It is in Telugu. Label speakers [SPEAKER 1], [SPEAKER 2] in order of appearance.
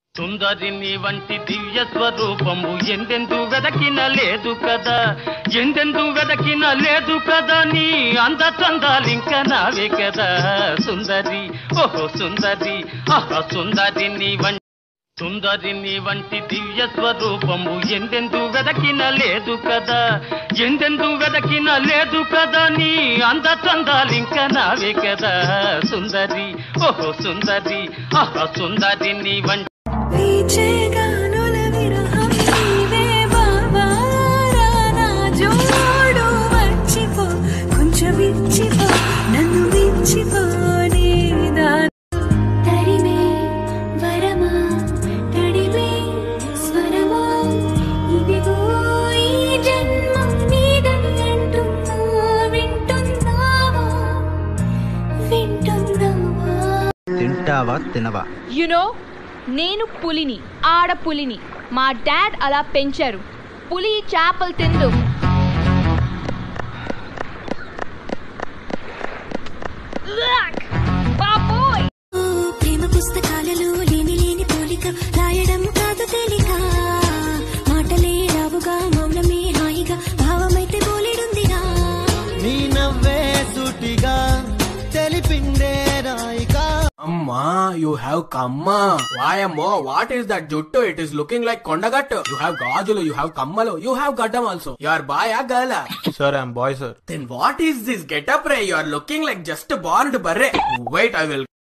[SPEAKER 1] సుందరిని వంటి దివ్య స్వరూపము ఎందెందు వెదకిన లేదు కదా ఎందెందు వెదకిన లేదు కదా నీ అంద చందాలింక నావే కదా సుందరి ఓహో సుందరి ఆహా సుందరిని వంటి సుందరిని వంటి దివ్య స్వరూపము ఎందెందు వెదకిన లేదు కదా ఎందెందు వెదకిన లేదు కదా నీ అంద చందాలింక నావే కదా సుందరి ఓహో సుందరి ఆహా సుందరిని వంటి
[SPEAKER 2] వీచేగానుల విరహం నీవే బావారా నా జోడు మర్చిపో కొంచెం ఇచ్చిపో నన్ను విచ్చిపో నీ తరిమే వరమా తడిమే స్వరమా ఇదిగో ఈ జన్మం నీదని అంటున్నా వింటున్నావా వింటున్నావా
[SPEAKER 3] తింటావా తినవా
[SPEAKER 4] యునో నేను పులిని ఆడ పులిని మా డాడ్ అలా పెంచారు పులి చేపలు తిందు బాబోయ్
[SPEAKER 2] ఓ ప్రేమ పుస్తకాలలో లేని లేని పోలిక రాయడం కాదు తేలిక మాటలే రావుగా మౌనమే హాయిగా భావమైతే బోలెడుందిగా
[SPEAKER 5] నీ నవ్వే సూటిగా తెలిపిందే రాయిగా
[SPEAKER 6] అమ్మా యు హ్యావ్ కమ్మా వాయమ్మో వాట్ ఈస్ దట్ జుట్టు it is looking like Kondagattu you have గాజులు యు హ్యావ్ కమ్మలు యు హ్యావ్ గడ్డం also you are boy a girl
[SPEAKER 7] sir I'm boy sir
[SPEAKER 6] then what is this getup రే you are looking like just bard బర్రే వెయిట్ ఐ విల్